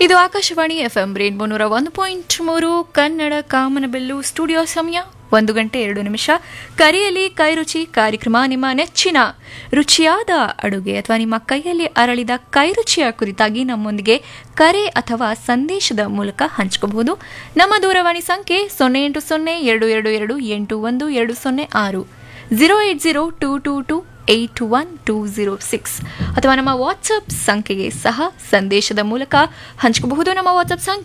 ಇದು Akashvani FM rainbow ನೂರ ಒಂದು ಪಾಯಿಂಟ್ ಮೂರು ಕನ್ನಡ ಕಾಮನಬೆಲ್ಲು ಸ್ಟುಡಿಯೋ ಸಮಯ ಒಂದು ಗಂಟೆ ಎರಡು ನಿಮಿಷ ಕರೆಯಲ್ಲಿ ಕೈರುಚಿ ಕಾರ್ಯಕ್ರಮ ನಿಮ್ಮ ನೆಚ್ಚಿನ ರುಚಿಯಾದ ಅಡುಗೆ ಅಥವಾ ನಿಮ್ಮ ಕೈಯಲ್ಲಿ ಅರಳಿದ ಕೈರುಚಿಯ ಕುರಿತಾಗಿ ನಮ್ಮೊಂದಿಗೆ ಕರೆ ಅಥವಾ ಸಂದೇಶದ ಮೂಲಕ ಹಂಚ್ಕೋಬಹುದು ನಮ್ಮ ದೂರವಾಣಿ ಸಂಖ್ಯೆ ಸೊನ್ನೆ ಎಂಟು ಸೊನ್ನೆ ಎರಡು ಎರಡು ಎರಡು ಎಂಟು ಒಂದು ಎರಡು ಸೊನ್ನೆ ಆರು zero eight zero two two two eight one two zero six ಅಥವಾ ನಮ್ಮ ವಾಟ್ಸಪ್ ಸಂಖ್ಯೆಗೆ ಸಹ ಸಂದೇಶದ ಮೂಲಕ ಹಂಚ್ಕೋಬಹುದು ನಮ್ಮ ವಾಟ್ಸಪ್ ಸಂಖ್ಯೆ